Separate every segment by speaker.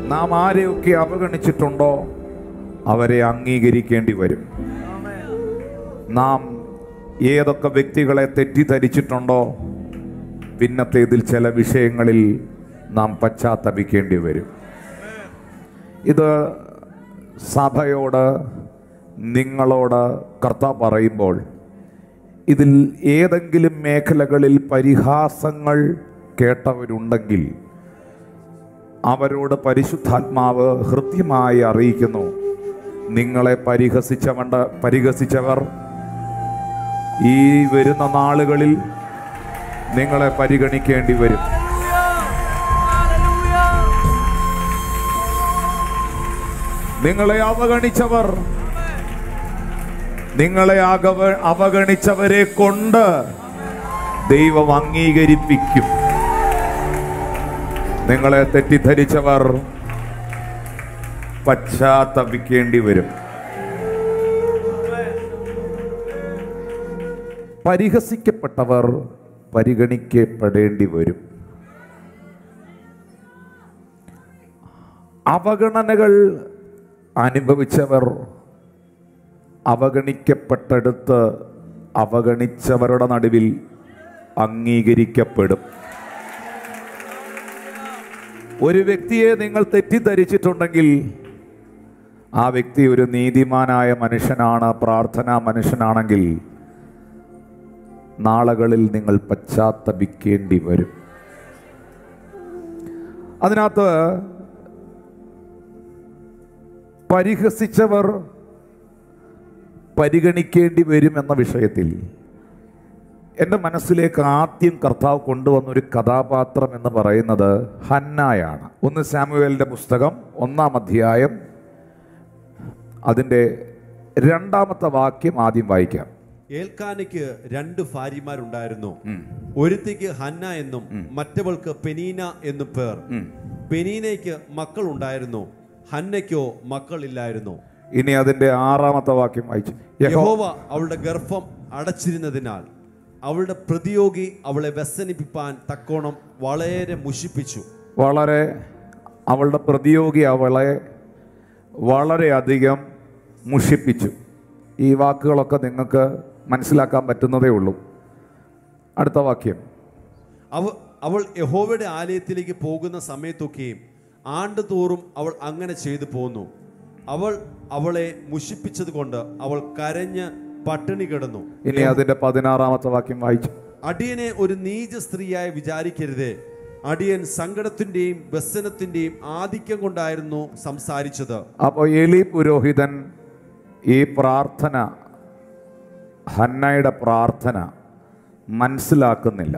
Speaker 1: നാം ആരെയൊക്കെ അവഗണിച്ചിട്ടുണ്ടോ അവരെ അംഗീകരിക്കേണ്ടി വരും നാം ഏതൊക്കെ വ്യക്തികളെ തെറ്റിദ്ധരിച്ചിട്ടുണ്ടോ പിന്നത്തേതിൽ ചില വിഷയങ്ങളിൽ നാം പശ്ചാത്തപിക്കേണ്ടി വരും ഇത് സഭയോട് നിങ്ങളോട് കർത്താവ് പറയുമ്പോൾ ഇതിൽ ഏതെങ്കിലും മേഖലകളിൽ പരിഹാസങ്ങൾ കേട്ടവരുണ്ടെങ്കിൽ അവരോട് പരിശുദ്ധാത്മാവ് ഹൃദ്യമായി അറിയിക്കുന്നു നിങ്ങളെ പരിഹസിച്ചവണ്ട പരിഹസിച്ചവർ ഈ വരുന്ന നാളുകളിൽ നിങ്ങളെ പരിഗണിക്കേണ്ടി വരും നിങ്ങളെ അവഗണിച്ചവർ നിങ്ങളെ അകവ അവഗണിച്ചവരെ കൊണ്ട് ദൈവം അംഗീകരിപ്പിക്കും നിങ്ങളെ തെറ്റിദ്ധരിച്ചവർ പശ്ചാത്തപിക്കേണ്ടി വരും പരിഹസിക്കപ്പെട്ടവർ പരിഗണിക്കപ്പെടേണ്ടി വരും അവഗണനകൾ അനുഭവിച്ചവർ അവഗണിക്കപ്പെട്ടെടുത്ത് അവഗണിച്ചവരുടെ നടുവിൽ അംഗീകരിക്കപ്പെടും ഒരു വ്യക്തിയെ നിങ്ങൾ തെറ്റിദ്ധരിച്ചിട്ടുണ്ടെങ്കിൽ ആ വ്യക്തി ഒരു നീതിമാനായ മനുഷ്യനാണ് പ്രാർത്ഥനാ മനുഷ്യനാണെങ്കിൽ നാളുകളിൽ നിങ്ങൾ പശ്ചാത്തപിക്കേണ്ടി വരും അതിനകത്ത് പരിഹസിച്ചവർ പരിഗണിക്കേണ്ടി വരും എന്ന വിഷയത്തിൽ എൻ്റെ മനസ്സിലേക്ക് ആദ്യം കർത്താവ് കൊണ്ടുവന്ന ഒരു കഥാപാത്രം എന്ന് പറയുന്നത് ഹന്നായാണ് ഒന്ന് സാമുവേലിൻ്റെ പുസ്തകം ഒന്നാം അധ്യായം അതിൻ്റെ രണ്ടാമത്തെ വാക്യം ആദ്യം വായിക്കാം
Speaker 2: ഏൽക്കാനയ്ക്ക് രണ്ട് ഭാര്യമാരുണ്ടായിരുന്നു ഒരുത്തിക്ക് ഹന്ന എന്നും മറ്റവൾക്ക് പെനീന എന്നും പേർ പെനീനയ്ക്ക് മക്കൾ ഉണ്ടായിരുന്നു ഹന്നയ്ക്കോ മക്കളില്ലായിരുന്നു
Speaker 1: ഇനി അതിൻ്റെ ആറാമത്തെ വാക്യം വായിച്ചു യഹോ
Speaker 2: യഹോവ അവളുടെ ഗർഭം അടച്ചിരുന്നതിനാൽ അവളുടെ പ്രതിയോഗി അവളെ വ്യസനിപ്പിപ്പാൻ തക്കോണം വളരെ മുഷിപ്പിച്ചു
Speaker 1: വളരെ അവളുടെ പ്രതിയോഗി അവളെ വളരെയധികം മുഷിപ്പിച്ചു ഈ വാക്കുകളൊക്കെ നിങ്ങൾക്ക് മനസ്സിലാക്കാൻ പറ്റുന്നതേ ഉള്ളൂ അടുത്ത വാക്യം
Speaker 2: അവ അവൾ യഹോവയുടെ ആലയത്തിലേക്ക് പോകുന്ന സമയത്തൊക്കെയും ആണ്ടുതോറും അവൾ അങ്ങനെ ചെയ്തു പോന്നു അവൾ അവളെ മുഷിപ്പിച്ചത് കൊണ്ട് അവൾ കരഞ്ഞ് പട്ടിണി കിടന്നു
Speaker 1: ഇനി അതിൻ്റെ പതിനാറാമത്തെ വാക്യം വായിച്ചു
Speaker 2: അടിയനെ ഒരു നീച സ്ത്രീയായി വിചാരിക്കരുതേ അടിയൻ സങ്കടത്തിന്റെയും വ്യസനത്തിന്റെയും ആധിക്യം കൊണ്ടായിരുന്നു സംസാരിച്ചത്
Speaker 1: അപ്പോൾ എലി പുരോഹിതൻ ഈ പ്രാർത്ഥന ഹന്നയുടെ പ്രാർത്ഥന മനസ്സിലാക്കുന്നില്ല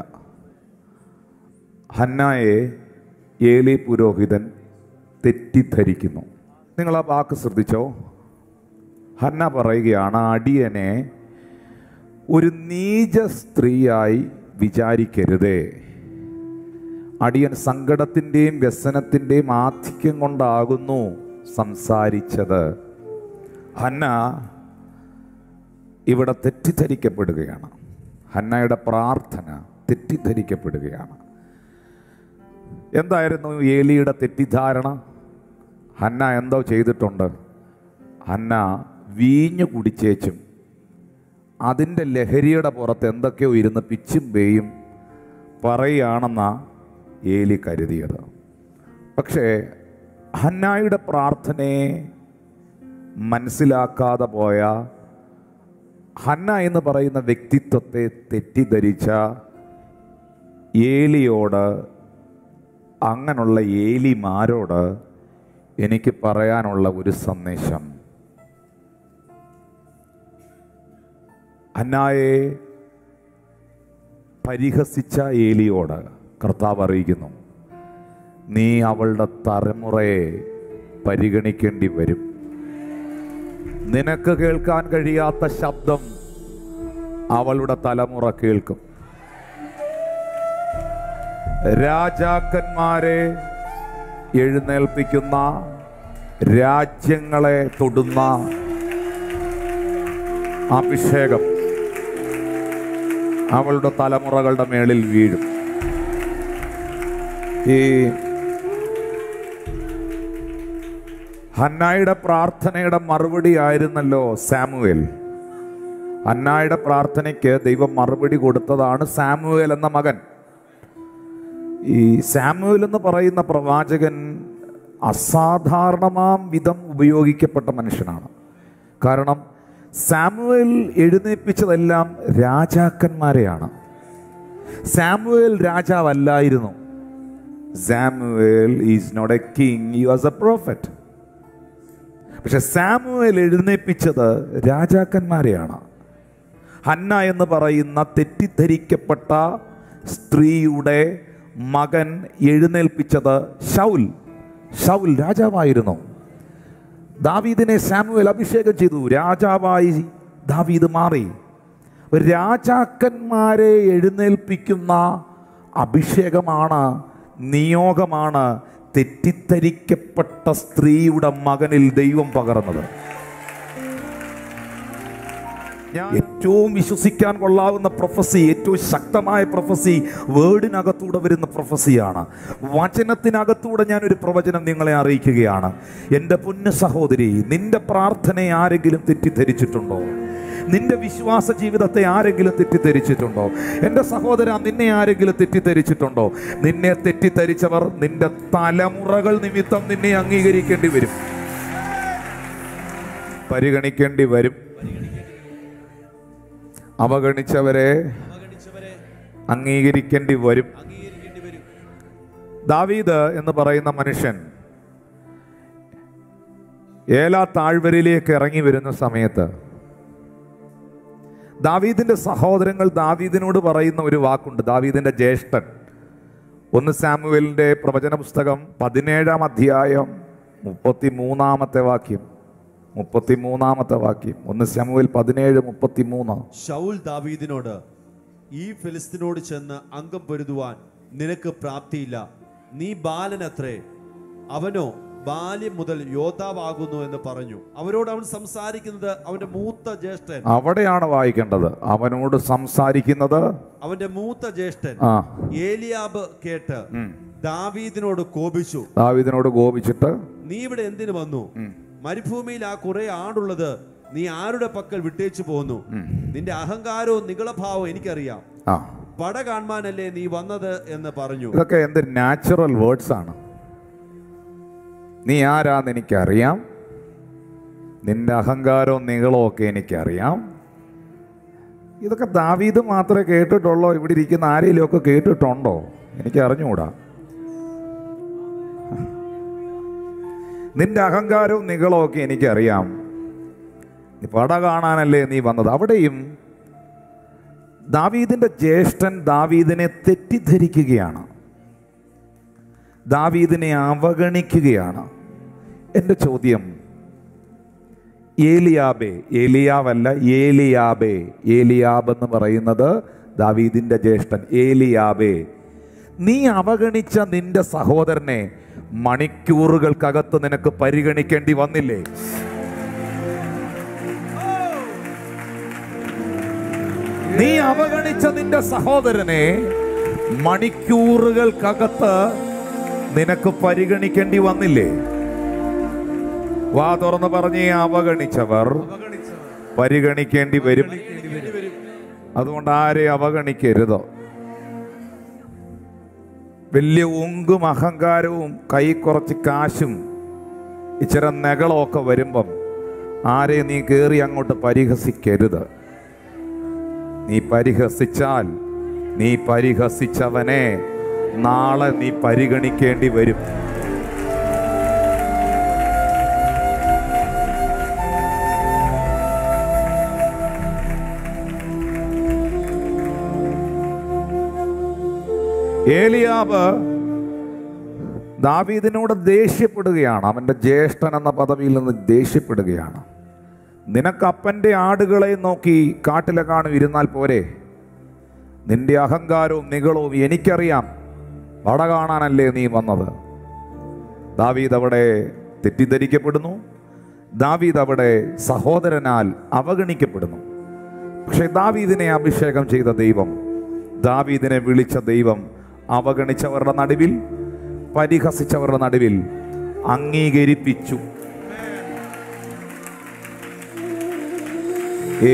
Speaker 1: ഹന്നായെ ഏലി പുരോഹിതൻ തെറ്റിദ്ധരിക്കുന്നു നിങ്ങൾ ആ വാക്ക് ശ്രദ്ധിച്ചോ ഹന്ന പറയുകയാണ് അടിയനെ ഒരു നീച സ്ത്രീയായി വിചാരിക്കരുതേ അടിയൻ സങ്കടത്തിൻ്റെയും വ്യസനത്തിൻ്റെയും ആധിക്യം കൊണ്ടാകുന്നു സംസാരിച്ചത് ഹന്ന ഇവിടെ തെറ്റിദ്ധരിക്കപ്പെടുകയാണ് ഹന്നയുടെ പ്രാർത്ഥന തെറ്റിദ്ധരിക്കപ്പെടുകയാണ് എന്തായിരുന്നു ഏലിയുടെ തെറ്റിദ്ധാരണ ഹന്ന എന്തോ ചെയ്തിട്ടുണ്ട് ഹന്ന വീഞ്ഞു കുടിച്ചേച്ചും അതിൻ്റെ ലഹരിയുടെ പുറത്ത് എന്തൊക്കെയോ ഇരുന്ന് പിച്ചും പേയും പറയുകയാണെന്ന ഏലി കരുതിയത് പക്ഷേ ഹന്നായുടെ പ്രാർത്ഥനയെ മനസ്സിലാക്കാതെ പോയ ഹന്ന എന്ന് പറയുന്ന വ്യക്തിത്വത്തെ തെറ്റിദ്ധരിച്ച ഏലിയോട് അങ്ങനുള്ള ഏലിമാരോട് എനിക്ക് പറയാനുള്ള ഒരു സന്ദേശം ഹന്നായെ പരിഹസിച്ച ഏലിയോട് കർത്താവ് അറിയിക്കുന്നു നീ അവളുടെ തലമുറയെ പരിഗണിക്കേണ്ടി വരും നിനക്ക് കേൾക്കാൻ കഴിയാത്ത ശബ്ദം അവളുടെ തലമുറ കേൾക്കും രാജാക്കന്മാരെ എഴുന്നേൽപ്പിക്കുന്ന രാജ്യങ്ങളെ തൊടുന്ന അഭിഷേകം അവളുടെ തലമുറകളുടെ മേളിൽ വീഴും ഈ ഹന്നായുടെ പ്രാർത്ഥനയുടെ മറുപടി ആയിരുന്നല്ലോ സാമുവേൽ ഹന്നായുടെ പ്രാർത്ഥനയ്ക്ക് ദൈവം മറുപടി കൊടുത്തതാണ് സാമുവേൽ എന്ന മകൻ ഈ സാമുവേൽ എന്ന് പറയുന്ന പ്രവാചകൻ അസാധാരണമാം വിധം ഉപയോഗിക്കപ്പെട്ട മനുഷ്യനാണ് കാരണം സാമുവേൽ എഴുന്നേൽപ്പിച്ചതെല്ലാം രാജാക്കന്മാരെയാണ് സാമുവേൽ രാജാവല്ലായിരുന്നു Samuel is not a king you was a prophet പക്ഷെ സാമുവേൽ എഴുന്നേൽപ്പിച്ചത് രാജാക്കന്മാരെയാണ് ഹന്ന എന്ന് പറയുന്ന തെറ്റിദ്ധരിക്കപ്പെട്ട സ്ത്രീയുടെ മകൻ എഴുന്നേൽപ്പിച്ചത് ഷൗൽ ഷൗൽ രാജാവായിരുന്നു ദാവീദിനെ സാമുവേൽ അഭിഷേകം ചെയ്തു രാജാവായി ദാവീദ് മാറി രാജാക്കന്മാരെ എഴുന്നേൽപ്പിക്കുന്ന അഭിഷേകമാണ് നിയോഗമാണ് തെറ്റിദ്ധരിക്കപ്പെട്ട സ്ത്രീയുടെ മകനിൽ ദൈവം പകർന്നത് ഏറ്റവും വിശ്വസിക്കാൻ കൊള്ളാവുന്ന പ്രൊഫസി ഏറ്റവും ശക്തമായ പ്രൊഫസി വേർഡിനകത്തൂടെ വരുന്ന പ്രൊഫസിയാണ് വചനത്തിനകത്തൂടെ ഞാൻ ഒരു പ്രവചനം നിങ്ങളെ അറിയിക്കുകയാണ് എൻ്റെ പൊന്നു സഹോദരി നിന്റെ പ്രാർത്ഥനയെ ആരെങ്കിലും തെറ്റിദ്ധരിച്ചിട്ടുണ്ടോ നിന്റെ വിശ്വാസ ജീവിതത്തെ ആരെങ്കിലും തെറ്റിദ്ധരിച്ചിട്ടുണ്ടോ എൻ്റെ സഹോദര നിന്നെ ആരെങ്കിലും തെറ്റിദ്ധരിച്ചിട്ടുണ്ടോ നിന്നെ തെറ്റിദ്ധരിച്ചവർ നിന്റെ തലമുറകൾ നിമിത്തം നിന്നെ അംഗീകരിക്കേണ്ടി വരും പരിഗണിക്കേണ്ടി വരും അവഗണിച്ചവരെ
Speaker 2: അവഗണിച്ചവരെ
Speaker 1: അംഗീകരിക്കേണ്ടി വരും
Speaker 2: അംഗീകരിക്കേണ്ടി വരും
Speaker 1: ദാവീദ് എന്ന് പറയുന്ന മനുഷ്യൻ ഏലാ താഴ്വരയിലേക്ക് ഇറങ്ങി വരുന്ന സമയത്ത് ദാവീദിന്റെ സഹോദരങ്ങൾ ദാവീദിനോട് പറയുന്ന ഒരു വാക്കുണ്ട് ദാവീദിന്റെ ജ്യേഷ്ഠൻ ഒന്ന് സാമുവേലിന്റെ പ്രവചന പുസ്തകം പതിനേഴാം അധ്യായം മുപ്പത്തി മൂന്നാമത്തെ വാക്യം മുപ്പത്തി മൂന്നാമത്തെ വാക്യം ഒന്ന് സാമുവേൽ പതിനേഴ് മുപ്പത്തി മൂന്ന്
Speaker 2: ഷൗൽ ദാവീദിനോട് ഈ ഫിലിസ്തീനോട് ചെന്ന് അംഗം പൊരുതുവാൻ നിനക്ക് പ്രാപ്തിയില്ല നീ ബാലനത്രേ അവനോ ബാല്യം മുതൽ യോദ്ധാവാകുന്നു എന്ന് പറഞ്ഞു അവരോട് അവൻ സംസാരിക്കുന്നത് അവന്റെ മൂത്ത ജ്യേഷ്ഠൻ
Speaker 1: അവിടെയാണ് വായിക്കേണ്ടത് അവനോട് സംസാരിക്കുന്നത്
Speaker 2: അവന്റെ മൂത്ത ജ്യേഷ്ഠൻ
Speaker 1: ആ
Speaker 2: ഏലിയാബ് കേട്ട് ദാവീദിനോട് കോപിച്ചു
Speaker 1: ദാവീദിനോട് കോപിച്ചിട്ട്
Speaker 2: നീ ഇവിടെ എന്തിനു വന്നു മരുഭൂമിയിൽ ആ കുറെ ആടുള്ളത് നീ ആരുടെ പക്കൽ വിട്ടേച്ചു പോന്നു നിന്റെ അഹങ്കാരവും നികളഭാവവും എനിക്കറിയാം
Speaker 1: ആ
Speaker 2: പട കാണുവാനല്ലേ നീ വന്നത് എന്ന് പറഞ്ഞു
Speaker 1: ഇതൊക്കെ എന്ത് നാച്ചുറൽ വേർഡ്സ് ആണ് നീ ആരാന്ന് എനിക്കറിയാം നിന്റെ അഹങ്കാരവും നികളവും ഒക്കെ എനിക്കറിയാം ഇതൊക്കെ ദാവീദ് മാത്രമേ കേട്ടിട്ടുള്ളോ ഇവിടെ ഇരിക്കുന്ന ആരെങ്കിലും ഒക്കെ കേട്ടിട്ടുണ്ടോ എനിക്ക് അറിഞ്ഞുകൂടാ നിന്റെ അഹങ്കാരവും നികളവും ഒക്കെ എനിക്കറിയാം നീ പട കാണാനല്ലേ നീ വന്നത് അവിടെയും ദാവീദിന്റെ ജ്യേഷ്ഠൻ ദാവീദിനെ തെറ്റിദ്ധരിക്കുകയാണ് ദാവീദിനെ അവഗണിക്കുകയാണ് എൻ്റെ ചോദ്യം ഏലിയാബെ ഏലിയാവല്ല ഏലിയാബെ ഏലിയാബ് എന്ന് പറയുന്നത് ദാവീദിന്റെ ജ്യേഷ്ഠൻ ഏലിയാബെ നീ അവഗണിച്ച നിന്റെ സഹോദരനെ മണിക്കൂറുകൾക്കകത്ത് നിനക്ക് പരിഗണിക്കേണ്ടി വന്നില്ലേ നീ അവഗണിച്ച നിന്റെ സഹോദരനെ മണിക്കൂറുകൾക്കകത്ത് നിനക്ക് പരിഗണിക്കേണ്ടി വന്നില്ലേ വാ തുറന്ന് പറഞ്ഞേ അവഗണിച്ചവർ പരിഗണിക്കേണ്ടി വരും അതുകൊണ്ട് ആരെ അവഗണിക്കരുത് വലിയ ഉങ്കും അഹങ്കാരവും കൈ കുറച്ച് കാശും ഇച്ചിരി നെകളമൊക്കെ വരുമ്പം ആരെ നീ കയറി അങ്ങോട്ട് പരിഹസിക്കരുത് നീ പരിഹസിച്ചാൽ നീ പരിഹസിച്ചവനെ നാളെ നീ പരിഗണിക്കേണ്ടി വരും ഏലിയാബ് ദാവീദിനോട് ദേഷ്യപ്പെടുകയാണ് അവൻ്റെ ജ്യേഷ്ഠൻ എന്ന പദവിയിൽ നിന്ന് ദേഷ്യപ്പെടുകയാണ് നിനക്ക് അപ്പൻ്റെ ആടുകളെ നോക്കി കാട്ടിലെ കാണും ഇരുന്നാൽ പോരെ നിന്റെ അഹങ്കാരവും നികളവും എനിക്കറിയാം വട കാണാനല്ലേ നീ വന്നത് ദാവീദ് അവിടെ തെറ്റിദ്ധരിക്കപ്പെടുന്നു ദാവീദ് അവിടെ സഹോദരനാൽ അവഗണിക്കപ്പെടുന്നു പക്ഷെ ദാവീദിനെ അഭിഷേകം ചെയ്ത ദൈവം ദാവീദിനെ വിളിച്ച ദൈവം അവഗണിച്ചവരുടെ നടുവിൽ പരിഹസിച്ചവരുടെ നടുവിൽ അംഗീകരിപ്പിച്ചു ഈ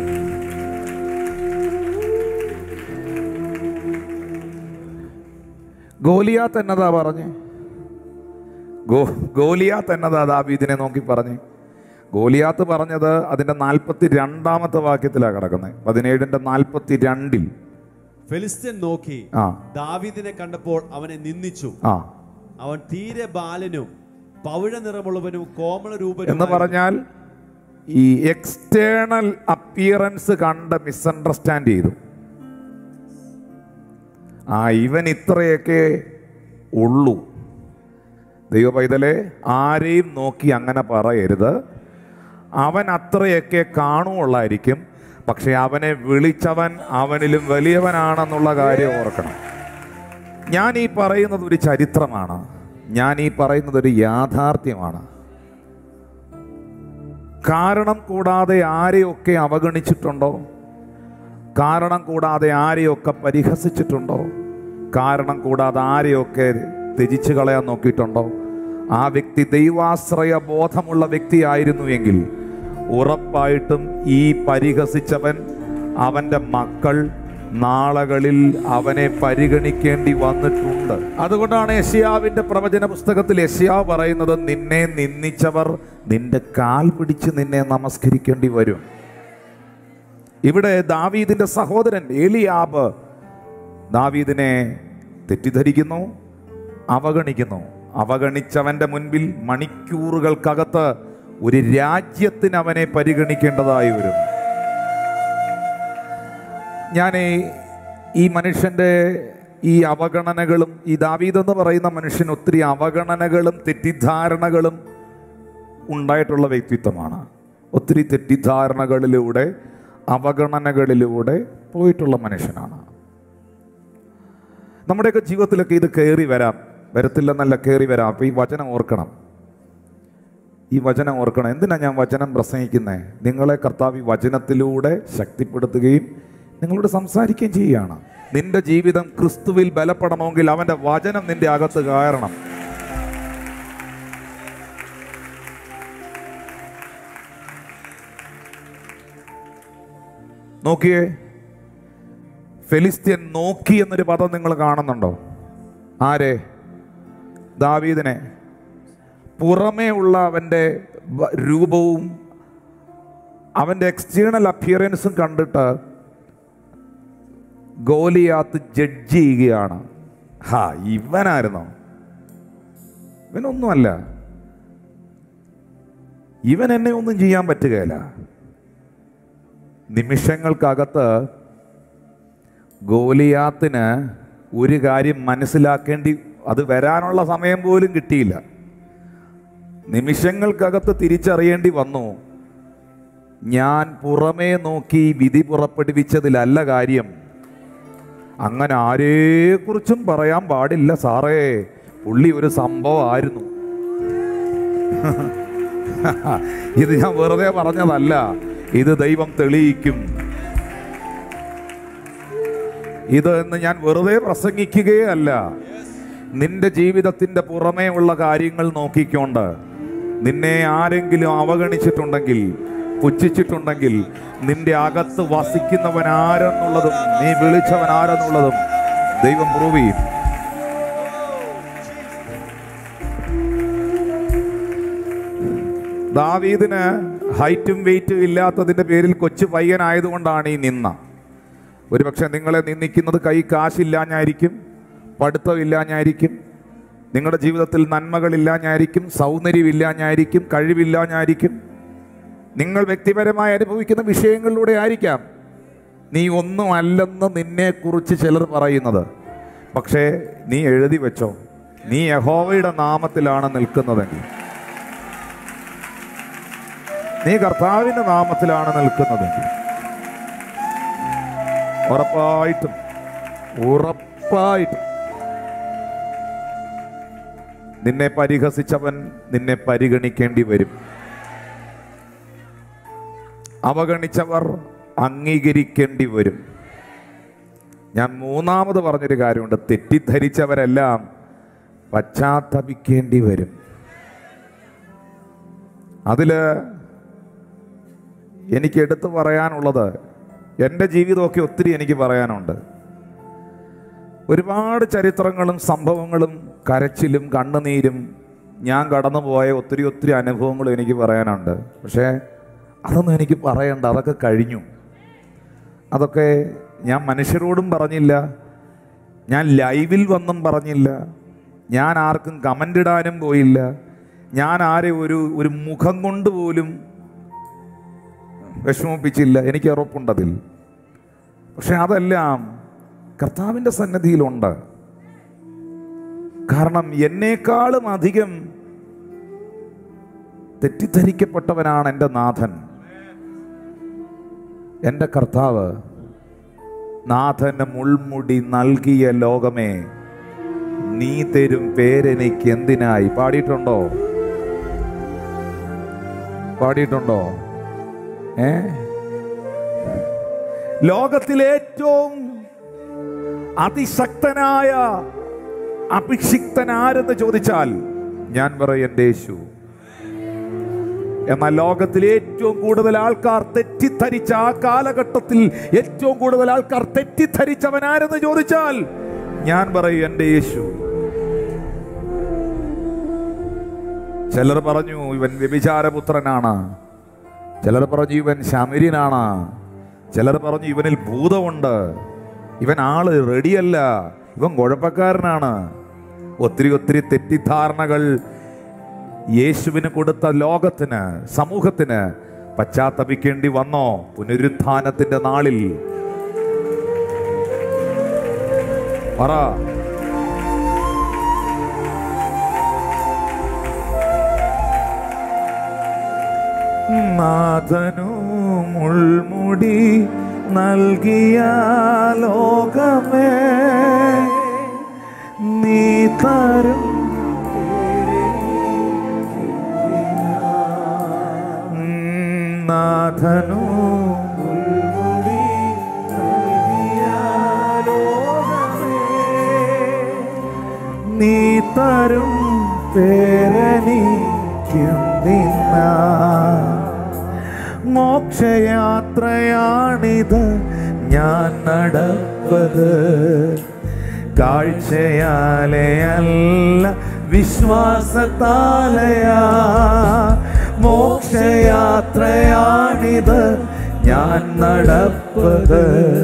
Speaker 1: ഗോലിയാത്ത് എന്നതാ പറഞ്ഞ് ഗോ ഗോലിയാത്ത് എന്നതാ ദാവീദിനെ നോക്കി പറഞ്ഞ് ഗോലിയാത്ത് പറഞ്ഞത് അതിന്റെ നാൽപ്പത്തി രണ്ടാമത്തെ വാക്യത്തിലാണ് കിടക്കുന്നത് പതിനേഴിന്റെ നാൽപ്പത്തി രണ്ടിൽ
Speaker 2: ഫെലിസ്ത്യൻ നോക്കി
Speaker 1: ആ
Speaker 2: ദാവീദിനെ കണ്ടപ്പോൾ അവനെ നിന്ദിച്ചു
Speaker 1: ആ
Speaker 2: അവൻ തീരെ ബാലനും പവിഴ നിറമുള്ളവനും കോമള രൂപനും
Speaker 1: എന്ന് പറഞ്ഞാൽ ഈ എക്സ്റ്റേണൽ അപ്പിയറൻസ് കണ്ട് മിസ്അണ്ടർസ്റ്റാൻഡ് ചെയ്തു ആ ഇവൻ ഇത്രയൊക്കെ ഉള്ളൂ ദൈവ പൈതലെ ആരെയും നോക്കി അങ്ങനെ പറയരുത് അവൻ അത്രയൊക്കെ കാണുമുള്ളായിരിക്കും പക്ഷെ അവനെ വിളിച്ചവൻ അവനിലും വലിയവനാണെന്നുള്ള കാര്യം ഓർക്കണം ഞാൻ ഈ പറയുന്നത് ഒരു ചരിത്രമാണ് ഞാൻ ഈ പറയുന്നത് ഒരു യാഥാർത്ഥ്യമാണ് കാരണം കൂടാതെ ആരെയൊക്കെ അവഗണിച്ചിട്ടുണ്ടോ കാരണം കൂടാതെ ആരെയൊക്കെ പരിഹസിച്ചിട്ടുണ്ടോ കാരണം കൂടാതെ ആരെയൊക്കെ ത്യജിച്ചു കളയാൻ നോക്കിയിട്ടുണ്ടോ ആ വ്യക്തി ദൈവാശ്രയ ബോധമുള്ള വ്യക്തിയായിരുന്നു എങ്കിൽ ഉറപ്പായിട്ടും ഈ പരിഹസിച്ചവൻ അവൻ്റെ മക്കൾ നാളകളിൽ അവനെ പരിഗണിക്കേണ്ടി വന്നിട്ടുണ്ട് അതുകൊണ്ടാണ് യഷ്യാവിന്റെ പ്രവചന പുസ്തകത്തിൽ യഷ്യാവ് പറയുന്നത് നിന്നെ നിന്ദിച്ചവർ നിന്റെ കാൽ പിടിച്ച് നിന്നെ നമസ്കരിക്കേണ്ടി വരും ഇവിടെ ദാവീദിന്റെ സഹോദരൻ എലിയാബ് ദാവീദിനെ തെറ്റിദ്ധരിക്കുന്നു അവഗണിക്കുന്നു അവഗണിച്ചവന്റെ മുൻപിൽ മണിക്കൂറുകൾക്കകത്ത് ഒരു രാജ്യത്തിന് അവനെ പരിഗണിക്കേണ്ടതായി വരും ഞാൻ ഈ- ഈ മനുഷ്യൻ്റെ ഈ അവഗണനകളും ഈ ദാവീദ് എന്ന് പറയുന്ന മനുഷ്യൻ ഒത്തിരി അവഗണനകളും തെറ്റിദ്ധാരണകളും ഉണ്ടായിട്ടുള്ള വ്യക്തിത്വമാണ് ഒത്തിരി തെറ്റിദ്ധാരണകളിലൂടെ അവഗണനകളിലൂടെ പോയിട്ടുള്ള മനുഷ്യനാണ് നമ്മുടെയൊക്കെ ജീവിതത്തിലൊക്കെ ഇത് കയറി വരാം വരത്തില്ലെന്നല്ല കയറി വരാം അപ്പോൾ ഈ വചനം ഓർക്കണം ഈ വചനം ഓർക്കണം എന്തിനാ ഞാൻ വചനം പ്രസംഗിക്കുന്നത് നിങ്ങളെ കർത്താവ് ഈ വചനത്തിലൂടെ ശക്തിപ്പെടുത്തുകയും നിങ്ങളോട് സംസാരിക്കുകയും ചെയ്യുകയാണ് നിന്റെ ജീവിതം ക്രിസ്തുവിൽ ബലപ്പെടണമെങ്കിൽ അവന്റെ വചനം നിന്റെ അകത്ത് കയറണം നോക്കിയേ ഫെലിസ്ത്യൻ നോക്കി എന്നൊരു പദം നിങ്ങൾ കാണുന്നുണ്ടോ ആരെ ദാവീദിനെ പുറമേ ഉള്ള അവൻ്റെ വ- രൂപവും അവൻ്റെ എക്സ്റ്റേണൽ അപ്പിയറൻസും കണ്ടിട്ട് ഗോലിയാത്ത് ജഡ്ജ് ചെയ്യുകയാണ് ഹാ ഇവനായിരുന്നോ ഇവനൊന്നുമല്ല ഇവൻ എന്നെ ഒന്നും ചെയ്യാൻ പറ്റുകയില്ല നിമിഷങ്ങൾക്കകത്ത് ഗോലിയാത്തിന് ഒരു കാര്യം മനസ്സിലാക്കേണ്ടി അത് വരാനുള്ള സമയം പോലും കിട്ടിയില്ല നിമിഷങ്ങൾക്കകത്ത് തിരിച്ചറിയേണ്ടി വന്നു ഞാൻ പുറമേ നോക്കി വിധി പുറപ്പെടുവിച്ചതിലല്ല കാര്യം അങ്ങനെ ആരെക്കുറിച്ചും പറയാൻ പാടില്ല സാറേ പുള്ളി ഒരു സംഭവമായിരുന്നു ഇത് ഞാൻ വെറുതെ പറഞ്ഞതല്ല ഇത് ദൈവം തെളിയിക്കും ഇത് എന്ന് ഞാൻ വെറുതെ പ്രസംഗിക്കുകയല്ല നിന്റെ ജീവിതത്തിന്റെ പുറമേ ഉള്ള കാര്യങ്ങൾ നോക്കിക്കൊണ്ട് നിന്നെ ആരെങ്കിലും അവഗണിച്ചിട്ടുണ്ടെങ്കിൽ പുച്ഛിച്ചിട്ടുണ്ടെങ്കിൽ നിന്റെ അകത്ത് വസിക്കുന്നവൻ ആരെന്നുള്ളതും നീ വിളിച്ചവൻ ആരെന്നുള്ളതും ദൈവം പ്രൂവ് ചെയ്യും ദാവീദിന് ഹൈറ്റും വെയിറ്റും ഇല്ലാത്തതിന്റെ പേരിൽ കൊച്ചു പയ്യനായതുകൊണ്ടാണ് ഈ നിന്ന ഒരുപക്ഷെ നിങ്ങളെ നിന്ദിക്കുന്നത് കൈ കാശില്ലാഞ്ഞായിരിക്കും പഠിത്തമില്ലാഞ്ഞായിരിക്കും നിങ്ങളുടെ ജീവിതത്തിൽ നന്മകളില്ലാഞ്ഞായിരിക്കും സൗന്ദര്യമില്ലാഞ്ഞായിരിക്കും കഴിവില്ലാഞ്ഞായിരിക്കും നിങ്ങൾ വ്യക്തിപരമായി അനുഭവിക്കുന്ന വിഷയങ്ങളിലൂടെ ആയിരിക്കാം നീ ഒന്നും അല്ലെന്ന് നിന്നെക്കുറിച്ച് ചിലർ പറയുന്നത് പക്ഷേ നീ എഴുതി വെച്ചോ നീ യഹോവയുടെ നാമത്തിലാണ് നിൽക്കുന്നതെങ്കിൽ നീ കർത്താവിന്റെ നാമത്തിലാണ് നിൽക്കുന്നതെങ്കിൽ ഉറപ്പായിട്ടും ഉറപ്പായിട്ടും നിന്നെ പരിഹസിച്ചവൻ നിന്നെ പരിഗണിക്കേണ്ടി വരും അവഗണിച്ചവർ അംഗീകരിക്കേണ്ടി വരും ഞാൻ മൂന്നാമത് പറഞ്ഞൊരു കാര്യമുണ്ട് തെറ്റിദ്ധരിച്ചവരെല്ലാം പശ്ചാത്തപിക്കേണ്ടി വരും അതില് എനിക്ക് എടുത്തു പറയാനുള്ളത് എൻ്റെ ജീവിതമൊക്കെ ഒത്തിരി എനിക്ക് പറയാനുണ്ട് ഒരുപാട് ചരിത്രങ്ങളും സംഭവങ്ങളും കരച്ചിലും കണ്ണുനീരും ഞാൻ കടന്നുപോയ ഒത്തിരി ഒത്തിരി അനുഭവങ്ങളും എനിക്ക് പറയാനുണ്ട് പക്ഷേ അതൊന്നും എനിക്ക് പറയണ്ട അതൊക്കെ കഴിഞ്ഞു അതൊക്കെ ഞാൻ മനുഷ്യരോടും പറഞ്ഞില്ല ഞാൻ ലൈവിൽ വന്നും പറഞ്ഞില്ല ഞാൻ ആർക്കും കമൻ്റ് ഇടാനും പോയില്ല ഞാൻ ആരെ ഒരു ഒരു മുഖം കൊണ്ട് പോലും വിഷമിപ്പിച്ചില്ല എനിക്ക് ഉറപ്പുണ്ടതിൽ പക്ഷെ അതെല്ലാം കർത്താവിൻ്റെ സന്നദ്ധിയിലുണ്ട് കാരണം എന്നേക്കാളും അധികം തെറ്റിദ്ധരിക്കപ്പെട്ടവനാണ് എൻ്റെ നാഥൻ എൻ്റെ കർത്താവ് നാഥന് മുൾമുടി നൽകിയ ലോകമേ നീ തരും പേരെനിക്ക് എന്തിനായി പാടിയിട്ടുണ്ടോ പാടിയിട്ടുണ്ടോ ഏ ലോകത്തിലെ ഏറ്റവും അതിശക്തനായ അഭിഷിക്തൻ ആരെന്ന് ചോദിച്ചാൽ ഞാൻ പറയും എൻ്റെ യേശു എന്നാൽ ലോകത്തിൽ ഏറ്റവും കൂടുതൽ ആൾക്കാർ തെറ്റിദ്ധരിച്ച ആ കാലഘട്ടത്തിൽ ഏറ്റവും കൂടുതൽ ആൾക്കാർ തെറ്റിദ്ധരിച്ചവൻ ആരെന്ന് ചോദിച്ചാൽ ഞാൻ പറയും എൻ്റെ യേശു ചിലർ പറഞ്ഞു ഇവൻ വ്യഭിചാരപുത്രനാണ് ചിലർ പറഞ്ഞു ഇവൻ ശമര്യനാണ് ചിലർ പറഞ്ഞു ഇവനിൽ ഭൂതമുണ്ട് ഇവൻ ആള് റെഡിയല്ല ഇവൻ കുഴപ്പക്കാരനാണ് ഒത്തിരി ഒത്തിരി തെറ്റിദ്ധാരണകൾ യേശുവിന് കൊടുത്ത ലോകത്തിന് സമൂഹത്തിന് പശ്ചാത്തപിക്കേണ്ടി വന്നോ പുനരുത്ഥാനത്തിന്റെ നാളിൽ പറ നാഥനു മുൾമുടി നൽകിയ ലോകമേ നീ തരും നാഥനു മുൾമുടി നൽകിയ ലോകമേ നീ തരും പേരനിക്കുന്നില്ല മോക്ഷയാത്രയാണിത് ഞാൻ നടപ്പത് കാഴ്ചയാലെയല്ല വിശ്വാസത്താലയാ മോക്ഷയാത്രയാണിത് ഞാൻ നടപ്പത്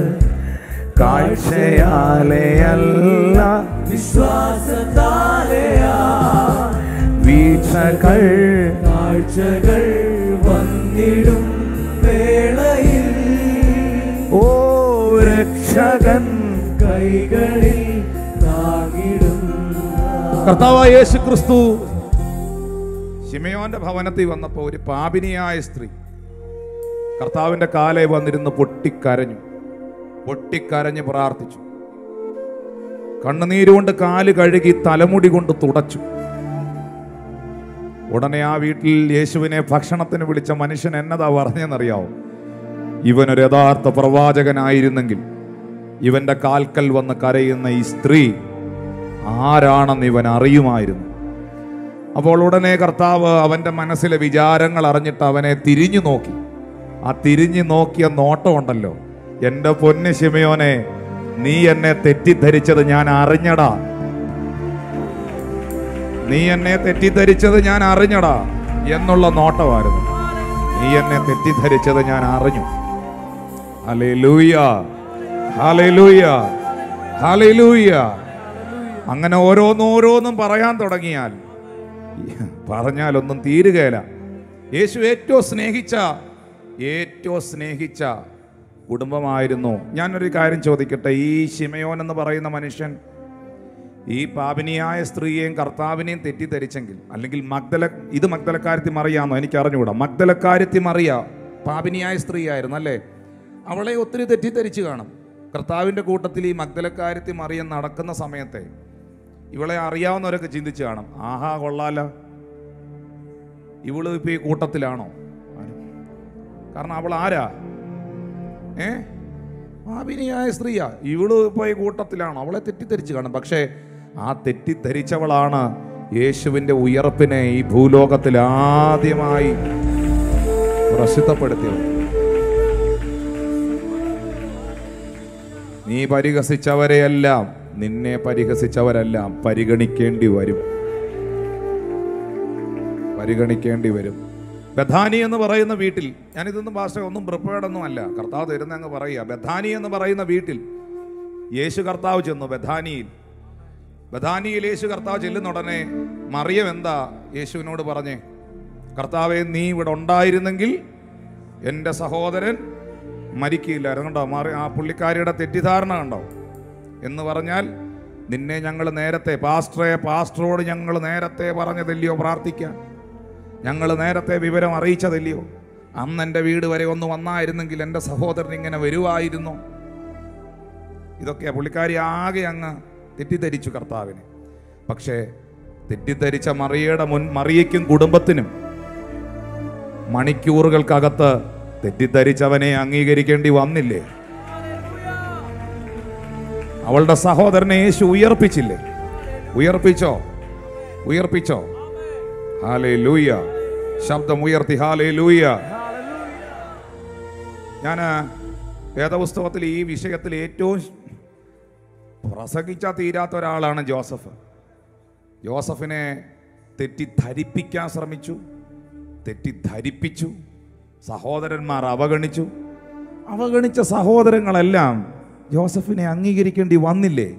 Speaker 1: കാഴ്ചയാലെയല്ല വിശ്വാസത്താലയാ വീഴ്ചകൾ കാഴ്ചകൾ വന്നിടും വേളയിൽ ഓ രക്ഷകൻ കൈകളിൽ താങ്ങിടും കർത്താവായ യേശു ക്രിസ്തു ശിമയോന്റെ ഭവനത്തിൽ വന്നപ്പോൾ ഒരു പാപിനിയായ സ്ത്രീ കർത്താവിന്റെ കാലെ വന്നിരുന്ന് പൊട്ടിക്കരഞ്ഞു പൊട്ടിക്കരഞ്ഞ് പ്രാർത്ഥിച്ചു കണ്ണുനീരുകൊണ്ട് കാല് കഴുകി തലമുടി കൊണ്ട് തുടച്ചു ഉടനെ ആ വീട്ടിൽ യേശുവിനെ ഭക്ഷണത്തിന് വിളിച്ച മനുഷ്യൻ എന്നതാ പറഞ്ഞെന്നറിയാവോ ഇവനൊരു യഥാർത്ഥ പ്രവാചകനായിരുന്നെങ്കിൽ ഇവന്റെ കാൽക്കൽ വന്ന് കരയുന്ന ഈ സ്ത്രീ ആരാണെന്ന് ഇവൻ അറിയുമായിരുന്നു അപ്പോൾ ഉടനെ കർത്താവ് അവന്റെ മനസ്സിലെ വിചാരങ്ങൾ അറിഞ്ഞിട്ട് അവനെ തിരിഞ്ഞു നോക്കി ആ തിരിഞ്ഞു നോക്കിയ നോട്ടം ഉണ്ടല്ലോ എൻ്റെ പൊന്ന് ശിമയോനെ നീ എന്നെ തെറ്റിദ്ധരിച്ചത് ഞാൻ അറിഞ്ഞടാ നീ എന്നെ തെറ്റിദ്ധരിച്ചത് ഞാൻ അറിഞ്ഞടാ എന്നുള്ള നോട്ടമായിരുന്നു നീ എന്നെ തെറ്റിദ്ധരിച്ചത് ഞാൻ അറിഞ്ഞു ഹല്ലേലൂയ ഹല്ലേലൂയ ഹല്ലേലൂയ അങ്ങനെ ഓരോന്നോരോന്നും പറയാൻ തുടങ്ങിയാൽ പറഞ്ഞാലൊന്നും തീരുകയില്ല യേശു ഏറ്റവും സ്നേഹിച്ച ഏറ്റവും സ്നേഹിച്ച കുടുംബമായിരുന്നു ഞാനൊരു കാര്യം ചോദിക്കട്ടെ ഈ ശിമയോൻ എന്ന് പറയുന്ന മനുഷ്യൻ ഈ പാപിനിയായ സ്ത്രീയെയും കർത്താവിനെയും തെറ്റിദ്ധരിച്ചെങ്കിൽ അല്ലെങ്കിൽ മഗ്ദല ഇത് മഗ്ദലക്കാരത്തി മറിയാന്നോ എനിക്ക് അറിഞ്ഞുകൂടാ മഗ്ദലക്കാരത്തി മറിയ പാപിനിയായ സ്ത്രീയായിരുന്നു അല്ലേ അവളെ ഒത്തിരി തെറ്റിദ്ധരിച്ചു കാണും കർത്താവിൻ്റെ കൂട്ടത്തിൽ ഈ മഗ്ദലക്കാരത്തി മറിയം നടക്കുന്ന സമയത്തെ ഇവളെ അറിയാവുന്നവരൊക്കെ ചിന്തിച്ചു കാണും ആഹാ കൊള്ളാല ഇവള് ഇപ്പൊ ഈ കൂട്ടത്തിലാണോ കാരണം അവൾ ആരാ ഏ പാപിനിയായ സ്ത്രീയാ ഇവള് ഇപ്പൊ ഈ കൂട്ടത്തിലാണോ അവളെ തെറ്റിദ്ധരിച്ചു കാണും പക്ഷേ ആ തെറ്റിദ്ധരിച്ചവളാണ് യേശുവിൻ്റെ ഉയർപ്പിനെ ഈ ഭൂലോകത്തിൽ ആദ്യമായി പ്രസിദ്ധപ്പെടുത്തിയത് നീ പരിഹസിച്ചവരെയെല്ലാം നിന്നെ പരിഹസിച്ചവരെല്ലാം പരിഗണിക്കേണ്ടി വരും പരിഗണിക്കേണ്ടി വരും ബഥാനി എന്ന് പറയുന്ന വീട്ടിൽ ഞാനിതൊന്നും ഭാഷ ഒന്നും പ്രിപ്പയർഡ് ഒന്നും അല്ല കർത്താവ് തരുന്ന അങ്ങ് പറയുക ബഥാനി എന്ന് പറയുന്ന വീട്ടിൽ യേശു കർത്താവ് ചെന്നു ബഥാനിയിൽ ബഥാനിയിൽ യേശു കർത്താവ് ചെല്ലുന്ന ഉടനെ മറിയം എന്താ യേശുവിനോട് പറഞ്ഞേ കർത്താവെ നീ ഇവിടെ ഉണ്ടായിരുന്നെങ്കിൽ എൻ്റെ സഹോദരൻ മരിക്കില്ലായിരുന്നു കണ്ടോ മറി ആ പുള്ളിക്കാരിയുടെ തെറ്റിദ്ധാരണ കണ്ടോ എന്ന് പറഞ്ഞാൽ നിന്നെ ഞങ്ങൾ നേരത്തെ പാസ്റ്ററെ പാസ്റ്ററോട് ഞങ്ങൾ നേരത്തെ പറഞ്ഞതല്ലയോ പ്രാർത്ഥിക്കാൻ ഞങ്ങൾ നേരത്തെ വിവരം അറിയിച്ചതല്ലയോ അന്ന് എൻ്റെ വീട് വരെ ഒന്ന് വന്നായിരുന്നെങ്കിൽ എൻ്റെ സഹോദരൻ ഇങ്ങനെ വരുമായിരുന്നു ഇതൊക്കെയാ പുള്ളിക്കാരി ആകെ അങ്ങ് തെറ്റിദ്ധരിച്ചു കർത്താവിനെ പക്ഷേ തെറ്റിദ്ധരിച്ച മറിയയുടെ മുൻ മറിയയ്ക്കും കുടുംബത്തിനും മണിക്കൂറുകൾക്കകത്ത് തെറ്റിദ്ധരിച്ചവനെ അംഗീകരിക്കേണ്ടി വന്നില്ലേ അവളുടെ സഹോദരനെ യേശു ഉയർപ്പിച്ചില്ലേ ഉയർപ്പിച്ചോ ഉയർപ്പിച്ചോ ഹാലേ ലൂയ ശബ്ദം ഉയർത്തി ഹാലേ ലൂയ ഞാൻ വേദപുസ്തകത്തിൽ ഈ വിഷയത്തിൽ ഏറ്റവും പ്രസംഗിച്ചാൽ തീരാത്ത ഒരാളാണ് ജോസഫ് ജോസഫിനെ തെറ്റിദ്ധരിപ്പിക്കാൻ ശ്രമിച്ചു തെറ്റിദ്ധരിപ്പിച്ചു സഹോദരന്മാർ അവഗണിച്ചു അവഗണിച്ച സഹോദരങ്ങളെല്ലാം ജോസഫിനെ അംഗീകരിക്കേണ്ടി വന്നില്ലേ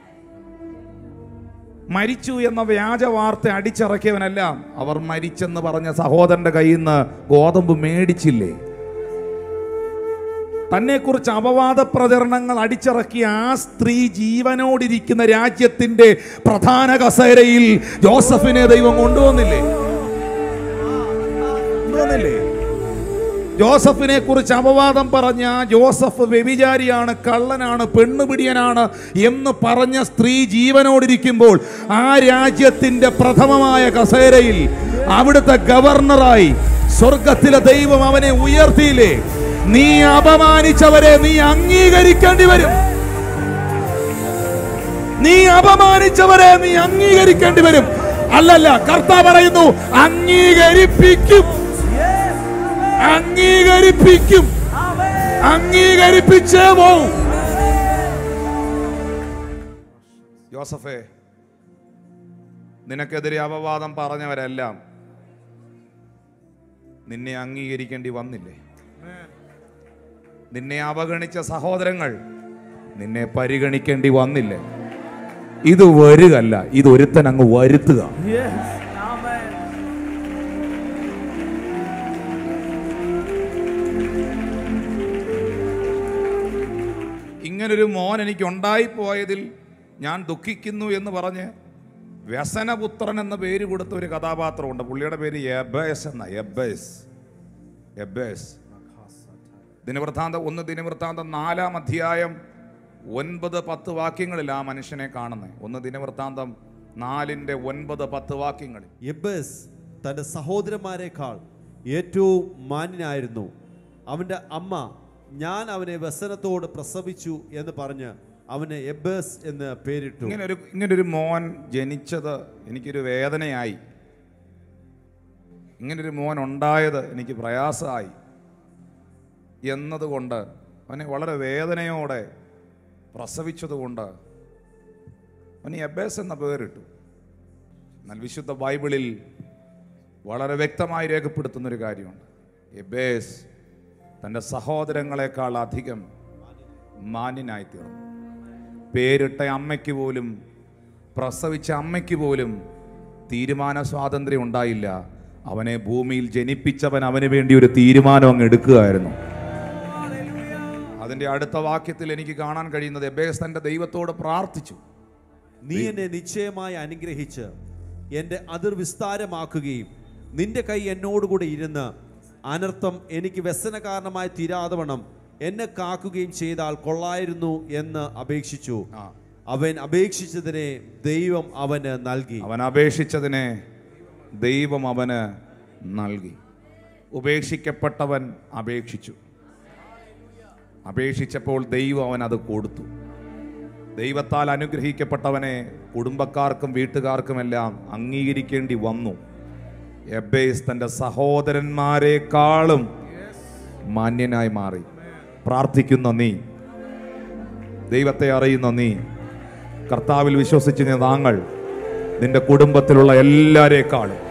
Speaker 1: മരിച്ചു എന്ന വ്യാജ വാർത്ത അടിച്ചിറക്കിയവനെല്ലാം അവർ മരിച്ചെന്ന് പറഞ്ഞ സഹോദരന്റെ കയ്യിൽ നിന്ന് ഗോതമ്പ് മേടിച്ചില്ലേ തന്നെക്കുറിച്ച് അപവാദ പ്രചരണങ്ങൾ അടിച്ചിറക്കിയ ആ സ്ത്രീ ജീവനോടിരിക്കുന്ന രാജ്യത്തിന്റെ പ്രധാന കസേരയിൽ ജോസഫിനെ ദൈവം കൊണ്ടുവന്നില്ലേ കൊണ്ടുവന്നില്ലേ ജോസഫിനെ കുറിച്ച് അപവാദം പറഞ്ഞ ജോസഫ് വ്യഭിചാരിയാണ് കള്ളനാണ് പെണ്ണുപിടിയനാണ് എന്ന് പറഞ്ഞ സ്ത്രീ ജീവനോടിരിക്കുമ്പോൾ ആ രാജ്യത്തിന്റെ പ്രഥമമായ കസേരയിൽ അവിടുത്തെ ഗവർണറായി സ്വർഗത്തിലെ ദൈവം അവനെ ഉയർത്തിയില്ലേ നീ അപമാനിച്ചവരെ നീ അംഗീകരിക്കേണ്ടി വരും നീ അപമാനിച്ചവരെ നീ അംഗീകരിക്കേണ്ടി വരും അല്ലല്ല കർത്താവ് പറയുന്നു അംഗീകരിപ്പിക്കും അംഗീകരിപ്പിക്കും അംഗീകരിപ്പിച്ചേ പോവും ജോസഫേ നിനക്കെതിരെ അപവാദം പറഞ്ഞവരെല്ലാം നിന്നെ അംഗീകരിക്കേണ്ടി വന്നില്ലേ നിന്നെ അവഗണിച്ച സഹോദരങ്ങൾ നിന്നെ പരിഗണിക്കേണ്ടി വന്നില്ലേ ഇത് വരികല്ല ഇത് ഒരുത്തൻ അങ്ങ് വരുത്തുക ഇങ്ങനൊരു മോൻ എനിക്ക് ഉണ്ടായിപ്പോയതിൽ ഞാൻ ദുഃഖിക്കുന്നു എന്ന് പറഞ്ഞ് വ്യസനപുത്രൻ എന്ന പേര് കൊടുത്ത ഒരു കഥാപാത്രമുണ്ട് പുള്ളിയുടെ പേര് എബേസ് എന്ന എബേസ് എബേസ് ദിനവൃത്താന്തം ഒന്ന് ദിനവൃത്താന്തം നാലാം അധ്യായം ഒൻപത് പത്ത് വാക്യങ്ങളിൽ ആ മനുഷ്യനെ കാണുന്നത് ഒന്ന് ദിനവൃത്താന്തം നാലിൻ്റെ ഒൻപത് പത്ത് വാക്യങ്ങളിൽ
Speaker 2: എബസ് തന്റെ സഹോദരന്മാരെക്കാൾ ഏറ്റവും മാന്യനായിരുന്നു അവന്റെ അമ്മ ഞാൻ അവനെ വ്യസനത്തോട് പ്രസവിച്ചു എന്ന് പറഞ്ഞ് അവന് എബസ് എന്ന് പേരിട്ടു
Speaker 1: ഇങ്ങനൊരു ഇങ്ങനൊരു മോൻ ജനിച്ചത് എനിക്കൊരു വേദനയായി ഇങ്ങനൊരു മോൻ ഉണ്ടായത് എനിക്ക് പ്രയാസമായി എന്നതുകൊണ്ട് അവനെ വളരെ വേദനയോടെ പ്രസവിച്ചതുകൊണ്ട് അവന് എബേസ് എന്ന പേരിട്ടു എന്നാൽ വിശുദ്ധ ബൈബിളിൽ വളരെ വ്യക്തമായി രേഖപ്പെടുത്തുന്ന ഒരു കാര്യമുണ്ട് എബേസ് തൻ്റെ സഹോദരങ്ങളെക്കാൾ അധികം മാന്യനായി തീർന്നു പേരിട്ട അമ്മയ്ക്ക് പോലും പ്രസവിച്ച അമ്മയ്ക്ക് പോലും തീരുമാന സ്വാതന്ത്ര്യം ഉണ്ടായില്ല അവനെ ഭൂമിയിൽ ജനിപ്പിച്ചവൻ അവന് വേണ്ടി ഒരു തീരുമാനം അങ്ങ് എടുക്കുകയായിരുന്നു അതിന്റെ അടുത്ത വാക്യത്തിൽ എനിക്ക് കാണാൻ കഴിയുന്നത് എബേസ് തന്റെ ദൈവത്തോട് പ്രാർത്ഥിച്ചു
Speaker 2: നീ എന്നെ നിശ്ചയമായി അനുഗ്രഹിച്ച് എൻ്റെ അതിർ വിസ്താരമാക്കുകയും നിന്റെ കൈ എന്നോടുകൂടെ ഇരുന്ന് അനർത്ഥം എനിക്ക് വ്യസന കാരണമായി തീരാതവണ്ണം എന്നെ കാക്കുകയും ചെയ്താൽ കൊള്ളായിരുന്നു എന്ന് അപേക്ഷിച്ചു
Speaker 1: ആ.
Speaker 2: അവൻ അപേക്ഷിച്ചതിനെ ദൈവം അവന് നൽകി
Speaker 1: അവൻ അപേക്ഷിച്ചതിനെ ദൈവം അവന് നൽകി ഉപേക്ഷിക്കപ്പെട്ടവൻ അപേക്ഷിച്ചു അപേക്ഷിച്ചപ്പോൾ ദൈവം അവൻ അത് കൊടുത്തു ദൈവത്താൽ അനുഗ്രഹിക്കപ്പെട്ടവനെ കുടുംബക്കാർക്കും വീട്ടുകാർക്കുമെല്ലാം അംഗീകരിക്കേണ്ടി വന്നു എബേസ് തൻ്റെ സഹോദരന്മാരെക്കാളും മാന്യനായി മാറി പ്രാർത്ഥിക്കുന്ന നീ ദൈവത്തെ അറിയുന്ന നീ കർത്താവിൽ വിശ്വസിച്ച് താങ്കൾ നിന്റെ കുടുംബത്തിലുള്ള എല്ലാരേക്കാളും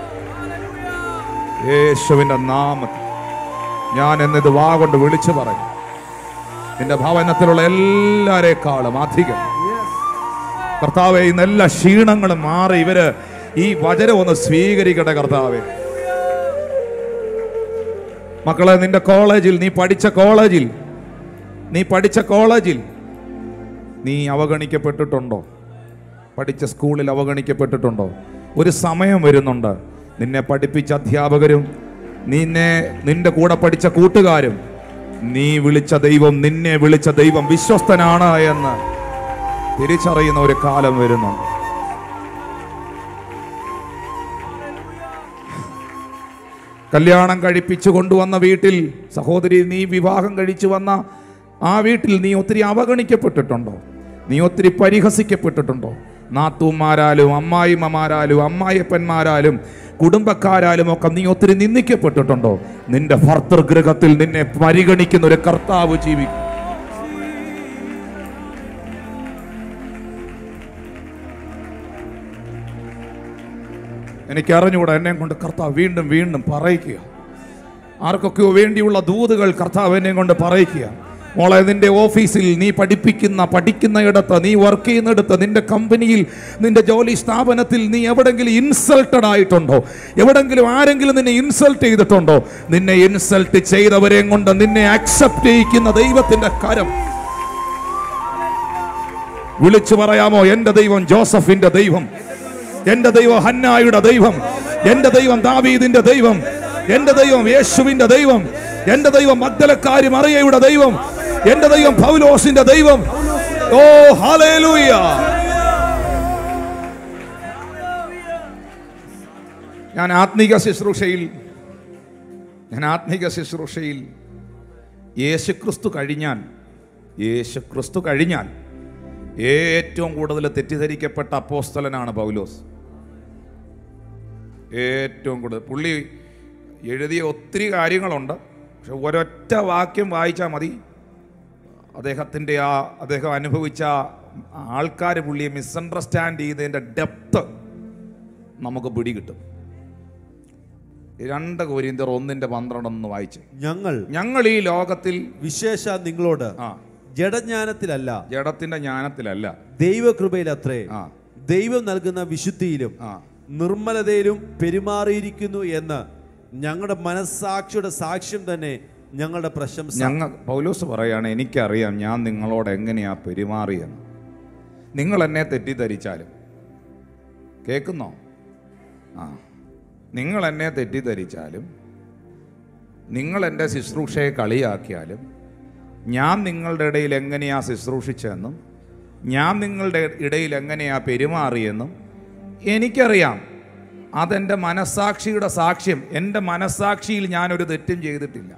Speaker 1: യേശുവിന്റെ നാമത്തിൽ ഞാൻ എന്നിത് വാ കൊണ്ട് വിളിച്ചു പറയും നിന്റെ ഭവനത്തിലുള്ള എല്ലാരേക്കാളും അധികം കർത്താവെ ഇന്ന് എല്ലാ ക്ഷീണങ്ങളും മാറി ഇവര് ഈ വചനം ഒന്ന് സ്വീകരിക്കട്ടെ കർത്താവെ മക്കളെ നിന്റെ കോളേജിൽ നീ പഠിച്ച കോളേജിൽ നീ പഠിച്ച കോളേജിൽ നീ അവഗണിക്കപ്പെട്ടിട്ടുണ്ടോ പഠിച്ച സ്കൂളിൽ അവഗണിക്കപ്പെട്ടിട്ടുണ്ടോ ഒരു സമയം വരുന്നുണ്ട് നിന്നെ പഠിപ്പിച്ച അധ്യാപകരും നിന്നെ നിന്റെ കൂടെ പഠിച്ച കൂട്ടുകാരും നീ വിളിച്ച ദൈവം നിന്നെ വിളിച്ച ദൈവം വിശ്വസ്തനാണ് എന്ന് തിരിച്ചറിയുന്ന ഒരു കാലം വരുന്നുണ്ട് കല്യാണം കഴിപ്പിച്ചു കൊണ്ടുവന്ന വീട്ടിൽ സഹോദരി നീ വിവാഹം കഴിച്ചു വന്ന ആ വീട്ടിൽ നീ ഒത്തിരി അവഗണിക്കപ്പെട്ടിട്ടുണ്ടോ നീ ഒത്തിരി പരിഹസിക്കപ്പെട്ടിട്ടുണ്ടോ നാത്തൂമാരാലും അമ്മായിമ്മമാരാലും അമ്മായിപ്പന്മാരാലും കുടുംബക്കാരാലും ഒക്കെ നീ ഒത്തിരി നിന്ദിക്കപ്പെട്ടിട്ടുണ്ടോ നിന്റെ ഭർത്തൃഗൃഹത്തിൽ നിന്നെ പരിഗണിക്കുന്ന ഒരു കർത്താവ് ജീവിക്കും എനിക്ക് അറിഞ്ഞുകൂടാ എന്നെ കൊണ്ട് കർത്താവ് വീണ്ടും വീണ്ടും പറയിക്കുക ആർക്കൊക്കെയോ വേണ്ടിയുള്ള ദൂതുകൾ കർത്താവ് എന്നെ കൊണ്ട് പറയിക്കുക മോളെ നിന്റെ ഓഫീസിൽ നീ പഠിപ്പിക്കുന്ന പഠിക്കുന്ന ഇടത്ത് നീ വർക്ക് ചെയ്യുന്നിടത്ത് നിന്റെ കമ്പനിയിൽ നിന്റെ ജോലി സ്ഥാപനത്തിൽ നീ എവിടെങ്കിലും ഇൻസൾട്ടഡ് ആയിട്ടുണ്ടോ എവിടെങ്കിലും ആരെങ്കിലും നിന്നെ ഇൻസൾട്ട് ചെയ്തിട്ടുണ്ടോ നിന്നെ ഇൻസൾട്ട് ചെയ്തവരെ കൊണ്ട് നിന്നെ അക്സെപ്റ്റ് ചെയ്യിക്കുന്ന ദൈവത്തിന്റെ കരം വിളിച്ചു പറയാമോ എന്റെ ദൈവം ജോസഫിന്റെ ദൈവം എന്റെ ദൈവം ഹന്നായുടെ ദൈവം എന്റെ ദൈവം ദാവീദിന്റെ ദൈവം എന്റെ ദൈവം യേശുവിന്റെ ദൈവം എന്റെ ദൈവം മഗ്ദലക്കാരി മറിയയുടെ ദൈവം എന്റെ ദൈവം പൗലോസിന്റെ ദൈവം ഓ ഹല്ലേലൂയ ഞാൻ ആത്മീക ശുശ്രൂഷയിൽ ഞാൻ ആത്മീക ശുശ്രൂഷയിൽ യേശുക്രിസ്തു കഴിഞ്ഞാൽ യേശുക്രിസ്തു കഴിഞ്ഞാൽ ഏറ്റവും കൂടുതൽ തെറ്റിദ്ധരിക്കപ്പെട്ട അപ്പോസ്തലനാണ് പൗലോസ് ഏറ്റവും കൂടുതൽ പുള്ളി എഴുതിയ ഒത്തിരി കാര്യങ്ങളുണ്ട് പക്ഷെ ഒരൊറ്റ വാക്യം വായിച്ചാൽ മതി അദ്ദേഹത്തിൻ്റെ ആ അദ്ദേഹം അനുഭവിച്ച ആൾക്കാർ പുള്ളിയെ മിസ്അണ്ടർസ്റ്റാൻഡ് ചെയ്തതിൻ്റെ ഡെപ്ത് നമുക്ക് പിടികിട്ടും രണ്ട് കോരിന്തർ ഒന്നിൻ്റെ പന്ത്രണ്ടൊന്ന് വായിച്ച്
Speaker 2: ഞങ്ങൾ
Speaker 1: ഞങ്ങൾ ഈ ലോകത്തിൽ
Speaker 2: വിശേഷ നിങ്ങളോട്
Speaker 1: ആ
Speaker 2: ജഡജ്ഞാനത്തിലല്ല
Speaker 1: ജഡത്തിൻ്റെ ജ്ഞാനത്തിലല്ല
Speaker 2: ദൈവകൃപയിലത്രേ
Speaker 1: ആ
Speaker 2: ദൈവം നൽകുന്ന വിശുദ്ധിയിലും
Speaker 1: ആ
Speaker 2: നിർമ്മലതയിലും പെരുമാറിയിരിക്കുന്നു എന്ന് ഞങ്ങളുടെ മനസ്സാക്ഷിയുടെ സാക്ഷ്യം തന്നെ ഞങ്ങളുടെ പ്രശംസ
Speaker 1: ഞങ്ങൾ പൗലോസ് പറയാണ് എനിക്കറിയാം ഞാൻ നിങ്ങളോട് എങ്ങനെയാ പെരുമാറിയെന്ന് നിങ്ങൾ എന്നെ തെറ്റിദ്ധരിച്ചാലും കേൾക്കുന്നോ ആ നിങ്ങൾ എന്നെ തെറ്റിദ്ധരിച്ചാലും നിങ്ങൾ എൻ്റെ ശുശ്രൂഷയെ കളിയാക്കിയാലും ഞാൻ നിങ്ങളുടെ ഇടയിൽ എങ്ങനെയാ ശുശ്രൂഷിച്ചതെന്നും ഞാൻ നിങ്ങളുടെ ഇടയിൽ എങ്ങനെയാ പെരുമാറിയെന്നും എനിക്കറിയാം അതെൻ്റെ മനസ്സാക്ഷിയുടെ സാക്ഷ്യം എൻ്റെ മനസ്സാക്ഷിയിൽ ഞാനൊരു തെറ്റും ചെയ്തിട്ടില്ല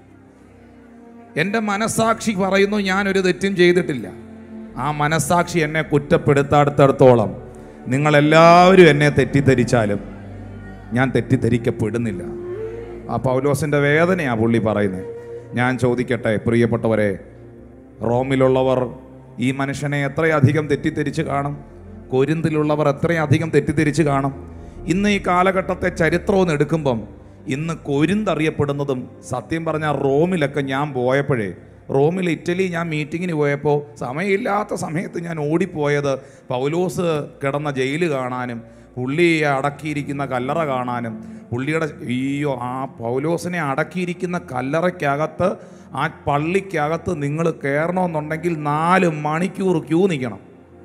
Speaker 1: എൻ്റെ മനസ്സാക്ഷി പറയുന്നു ഞാനൊരു തെറ്റും ചെയ്തിട്ടില്ല ആ മനസ്സാക്ഷി എന്നെ കുറ്റപ്പെടുത്താടുത്തടത്തോളം നിങ്ങളെല്ലാവരും എന്നെ തെറ്റിദ്ധരിച്ചാലും ഞാൻ തെറ്റിദ്ധരിക്കപ്പെടുന്നില്ല ആ പൗലോസിൻ്റെ വേദനയാണ് പുള്ളി പറയുന്നത് ഞാൻ ചോദിക്കട്ടെ പ്രിയപ്പെട്ടവരെ റോമിലുള്ളവർ ഈ മനുഷ്യനെ എത്രയധികം തെറ്റിദ്ധരിച്ച് കാണും കൊരിന്തിലുള്ളവർ എത്രയധികം തെറ്റിദ്ധരിച്ച് കാണും ഇന്ന് ഈ കാലഘട്ടത്തെ ചരിത്രം ഒന്ന് എടുക്കുമ്പം ഇന്ന് കൊരിന്തറിയപ്പെടുന്നതും സത്യം പറഞ്ഞാൽ റോമിലൊക്കെ ഞാൻ പോയപ്പോഴേ റോമിൽ ഇറ്റലി ഞാൻ മീറ്റിങ്ങിന് പോയപ്പോൾ സമയമില്ലാത്ത സമയത്ത് ഞാൻ ഓടിപ്പോയത് പൗലോസ് കിടന്ന ജയിൽ കാണാനും പുള്ളിയെ അടക്കിയിരിക്കുന്ന കല്ലറ കാണാനും പുള്ളിയുടെ അയ്യോ ആ പൗലോസിനെ അടക്കിയിരിക്കുന്ന കല്ലറയ്ക്കകത്ത് ആ പള്ളിക്കകത്ത് നിങ്ങൾ കയറണമെന്നുണ്ടെങ്കിൽ നാല് മണിക്കൂർ ക്യൂ നിൽക്കണം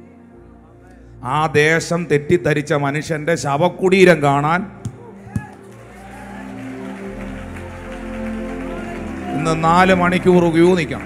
Speaker 1: ആ ദേശം തെറ്റിദ്ധരിച്ച മനുഷ്യന്റെ ശവക്കുടീരം കാണാൻ ഇന്ന് നാല് മണിക്കൂർ ക്യൂ നിൽക്കണം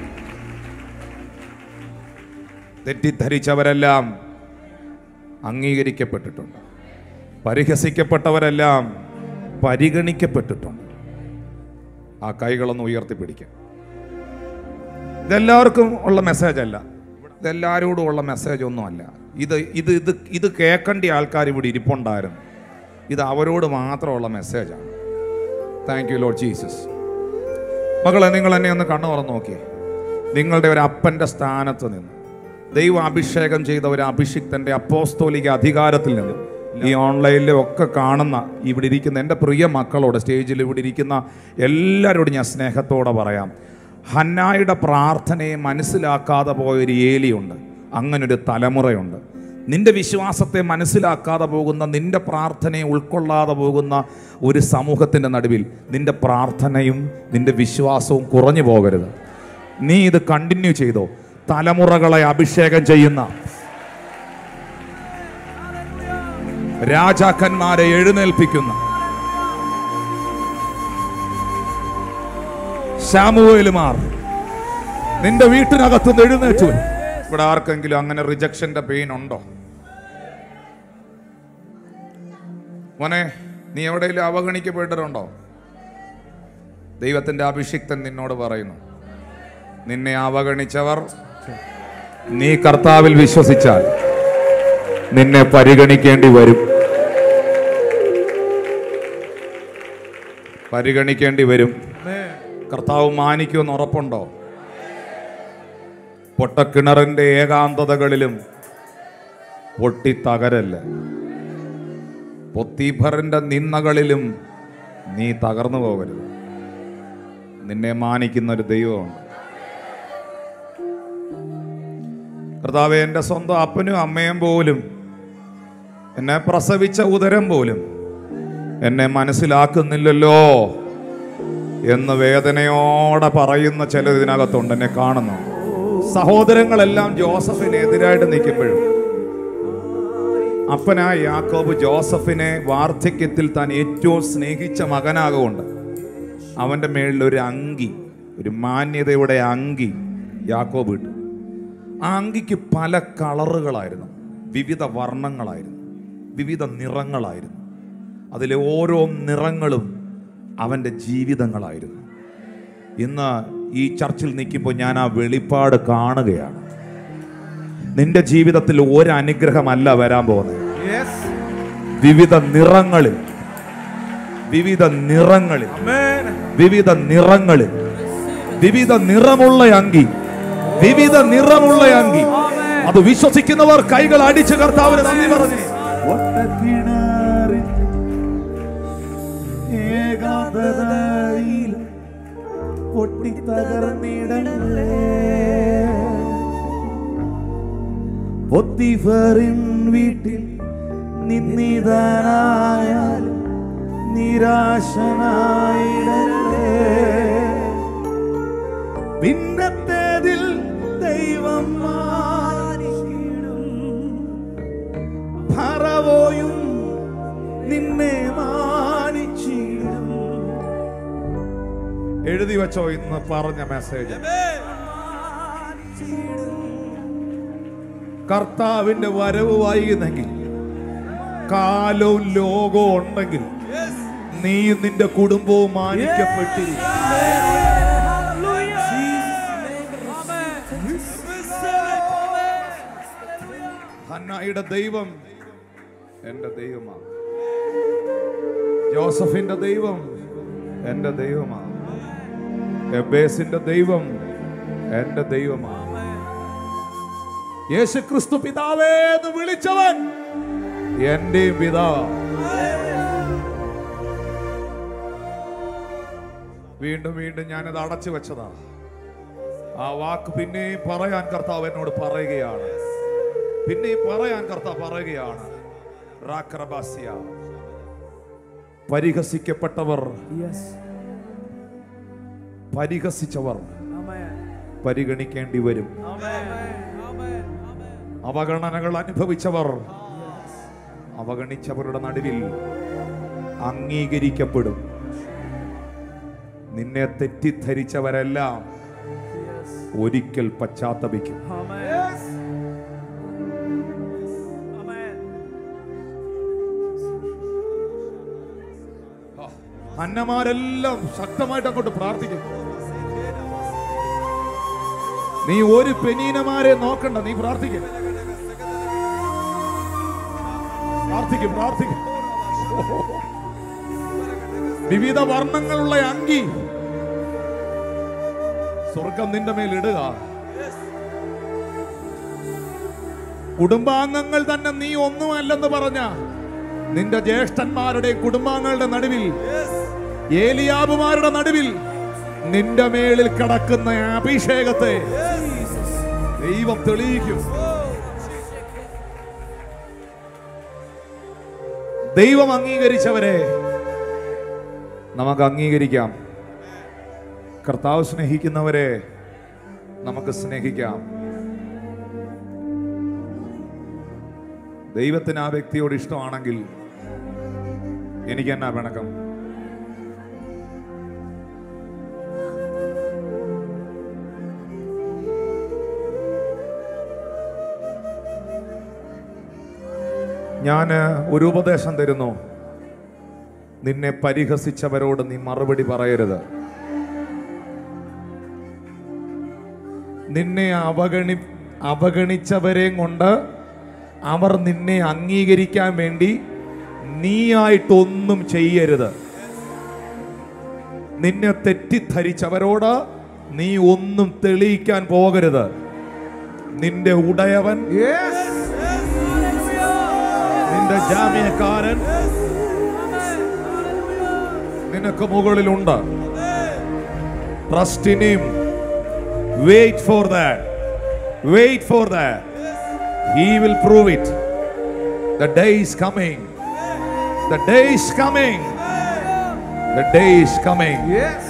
Speaker 1: തെറ്റിദ്ധരിച്ചവരെല്ലാം അംഗീകരിക്കപ്പെട്ടിട്ടുണ്ട് പരിഹസിക്കപ്പെട്ടവരെല്ലാം പരിഗണിക്കപ്പെട്ടിട്ടുണ്ട് ആ കൈകളൊന്ന് ഉയർത്തിപ്പിടിക്കാം ഇതെല്ലാവർക്കും ഉള്ള മെസ്സേജ് അല്ല ഇതെല്ലാവരോടും ഉള്ള മെസ്സേജ് ഒന്നുമല്ല ഇത് ഇത് ഇത് ഇത് കേൾക്കേണ്ട ആൾക്കാർ ഇവിടെ ഇരിപ്പുണ്ടായിരുന്നു ഇത് അവരോട് മാത്രമുള്ള മെസ്സേജാണ് താങ്ക് യു ലോഡ് ജീസസ് മകളെ നിങ്ങൾ എന്നെ ഒന്ന് കണ്ണു തുറന്ന് നോക്കിയേ നിങ്ങളുടെ ഒരു അപ്പൻ്റെ സ്ഥാനത്ത് നിന്ന് ദൈവം അഭിഷേകം ചെയ്ത ഒരു അഭിഷിക്തന്റെ അപ്പോസ്തോലിക അധികാരത്തിൽ നിന്ന് ഈ ഓൺലൈനിലും ഒക്കെ കാണുന്ന ഇവിടെ ഇരിക്കുന്ന എൻ്റെ പ്രിയ മക്കളോട് സ്റ്റേജിൽ ഇവിടെ ഇരിക്കുന്ന എല്ലാവരോടും ഞാൻ സ്നേഹത്തോടെ പറയാം ഹന്നായുടെ പ്രാർത്ഥനയെ മനസ്സിലാക്കാതെ പോയൊരു ഏലിയുണ്ട് അങ്ങനൊരു തലമുറയുണ്ട് നിന്റെ വിശ്വാസത്തെ മനസ്സിലാക്കാതെ പോകുന്ന നിന്റെ പ്രാർത്ഥനയെ ഉൾക്കൊള്ളാതെ പോകുന്ന ഒരു സമൂഹത്തിൻ്റെ നടുവിൽ നിന്റെ പ്രാർത്ഥനയും നിന്റെ വിശ്വാസവും കുറഞ്ഞു പോകരുത് നീ ഇത് കണ്ടിന്യൂ ചെയ്തോ തലമുറകളെ അഭിഷേകം ചെയ്യുന്ന രാജാക്കന്മാരെ എഴുന്നേൽപ്പിക്കുന്ന ശാമുവേലുമാർ നിന്റെ വീട്ടിനകത്തുനിന്ന് എഴുന്നേറ്റു വരും. ഇവിടെ ആർക്കെങ്കിലും അങ്ങനെ റിജക്ഷന്റെ പെയിൻ ഉണ്ടോ മോനെ നീ എവിടെയെങ്കിലും അവഗണിക്കപ്പെട്ടിട്ടുണ്ടോ ദൈവത്തിന്റെ അഭിഷിക്തൻ നിന്നോട് പറയുന്നു നിന്നെ അവഗണിച്ചവർ നീ കർത്താവിൽ വിശ്വസിച്ചാൽ നിന്നെ പരിഗണിക്കേണ്ടി വരും പരിഗണിക്കേണ്ടി വരും കർത്താവ് മാനിക്കുമെന്ന് ഉറപ്പുണ്ടോ പൊട്ടക്കിണറിന്റെ ഏകാന്തതകളിലും പൊട്ടി തകരല്ല പൊത്തീഫറിന്റെ നിന്നകളിലും നീ തകർന്നു പോകരുത് നിന്നെ മാനിക്കുന്ന ഒരു ദൈവമുണ്ട് കർത്താവെ എൻ്റെ സ്വന്തം അപ്പനും അമ്മയും പോലും എന്നെ പ്രസവിച്ച ഉദരം പോലും എന്നെ മനസ്സിലാക്കുന്നില്ലല്ലോ എന്ന് വേദനയോടെ പറയുന്ന ചില ഇതിനകത്തുണ്ട് എന്നെ കാണുന്നു സഹോദരങ്ങളെല്ലാം ജോസഫിന് എതിരായിട്ട് നിൽക്കുമ്പോഴും അപ്പനായ യാക്കോബ് ജോസഫിനെ വാർദ്ധക്യത്തിൽ താൻ ഏറ്റവും സ്നേഹിച്ച മകനാകൊണ്ട് അവൻ്റെ മേളിൽ ഒരു അങ്കി ഒരു മാന്യതയുടെ അങ്കി യാക്കോബ് ഇട്ടു ആ അങ്കിക്ക് പല കളറുകളായിരുന്നു വിവിധ വർണ്ണങ്ങളായിരുന്നു വിവിധ നിറങ്ങളായിരുന്നു അതിലെ ഓരോ നിറങ്ങളും അവൻ്റെ ജീവിതങ്ങളായിരുന്നു ഇന്ന് ഈ ചർച്ചിൽ നിൽക്കുമ്പോൾ ഞാൻ ആ വെളിപ്പാട് കാണുകയാണ് നിന്റെ ജീവിതത്തിൽ ഒരു അനുഗ്രഹമല്ല വരാൻ പോകുന്നത് വിവിധ നിറങ്ങളിൽ വിവിധ നിറങ്ങളിൽ വിവിധ നിറങ്ങളിൽ വിവിധ നിറമുള്ള അങ്കി വിവിധ നിറമുള്ള അങ്കി അത് വിശ്വസിക്കുന്നവർ കൈകൾ അടിച്ച് കർത്താവിന് നന്ദി പറഞ്ഞു
Speaker 3: ഒട്ടക്കിണറിൽ ഏകാന്തതയിൽ പൊട്ടിത്തകർന്നിടലേ പൊത്തിഫറിൻ വീട്ടിൽ നിന്നിതനായാൽ നിരാശനായിടലേ പിന്നത്തേതിൽ ദൈവം മാനിക്കിടും ഫറവോയും നിന്നെ മാനിച്ചിടും
Speaker 1: എഴുതി വെച്ചോ ഇന്ന് പറഞ്ഞ മെസ്സേജ് കർത്താവിന്റെ വരവ് വൈകുന്നെങ്കിൽ കാലവും ലോകവും ഉണ്ടെങ്കിൽ നീയും നിന്റെ കുടുംബവും മാനിക്കപ്പെട്ടിരിക്കും ഹന്നായിയുടെ ദൈവം എന്റെ ദൈവമാണ് ജോസഫിന്റെ ദൈവം എന്റെ ദൈവമാണ് എബേസിന്റെ ദൈവം എന്റെ ദൈവമാണ് യേശുക്രിസ്തു പിതാവേ എന്ന് വിളിച്ചവൻ എന്റെയും പിതാവ് വീണ്ടും വീണ്ടും ഞാനത് അടച്ചു വെച്ചതാ ആ വാക്ക് പിന്നെയും പറയാൻ കർത്താവ് എന്നോട് പറയുകയാണ് പിന്നെയും പറയാൻ കർത്താവ് പറയുകയാണ് റാക്രബാസ്യ. പരിഹസിക്കപ്പെട്ടവർ പരിഹസിച്ചവർ പരിഗണിക്കേണ്ടി വരും അവഗണനകൾ അനുഭവിച്ചവർ അവഗണിച്ചവരുടെ നടുവിൽ അംഗീകരിക്കപ്പെടും നിന്നെ തെറ്റിദ്ധരിച്ചവരെല്ലാം ഒരിക്കൽ പശ്ചാത്തപിക്കും അന്നമാരെല്ലാം ശക്തമായിട്ട് അങ്ങോട്ട് പ്രാർത്ഥിക്കും നീ ഒരു പെനീനമാരെ നോക്കണ്ട നീ പ്രാർത്ഥിക്കും പ്രാർത്ഥിക്കും പ്രാർത്ഥിക്കും വിവിധ വർണ്ണങ്ങളുള്ള അങ്കി സ്വർഗം നിന്റെ മേൽ ഇടുക
Speaker 3: കുടുംബാംഗങ്ങൾ തന്നെ നീ ഒന്നുമല്ലെന്ന് പറഞ്ഞ നിന്റെ ജ്യേഷ്ഠന്മാരുടെ കുടുംബാംഗങ്ങളുടെ നടുവിൽ ഏലിയാബുമാരുടെ നടുവിൽ നിന്റെ മേളിൽ കിടക്കുന്ന അഭിഷേകത്തെ ദൈവം തെളിയിക്കും ദൈവം അംഗീകരിച്ചവരെ നമുക്ക് അംഗീകരിക്കാം കർത്താവ് സ്നേഹിക്കുന്നവരെ നമുക്ക് സ്നേഹിക്കാം ദൈവത്തിന് ആ വ്യക്തിയോട് ഇഷ്ടമാണെങ്കിൽ എനിക്ക് എന്നാ പിണക്കം ഞാൻ ഒരു ഉപദേശം തരുന്നു നിന്നെ പരിഹസിച്ചവരോട് നീ മറുപടി പറയരുത് നിന്നെ അവഗണി അവഗണിച്ചവരെയും കൊണ്ട് അവർ നിന്നെ അംഗീകരിക്കാൻ വേണ്ടി നീയായിട്ടൊന്നും ചെയ്യരുത് നിന്നെ തെറ്റിദ്ധരിച്ചവരോട് നീ ഒന്നും തെളിയിക്കാൻ പോകരുത് നിന്റെ ഉടയവൻ നിന്റെ ജാമ്യക്കാരൻ നിനക്ക് മുകളിലുണ്ട് trust in him wait for that wait for that he will prove it the day is coming the day is coming the day is coming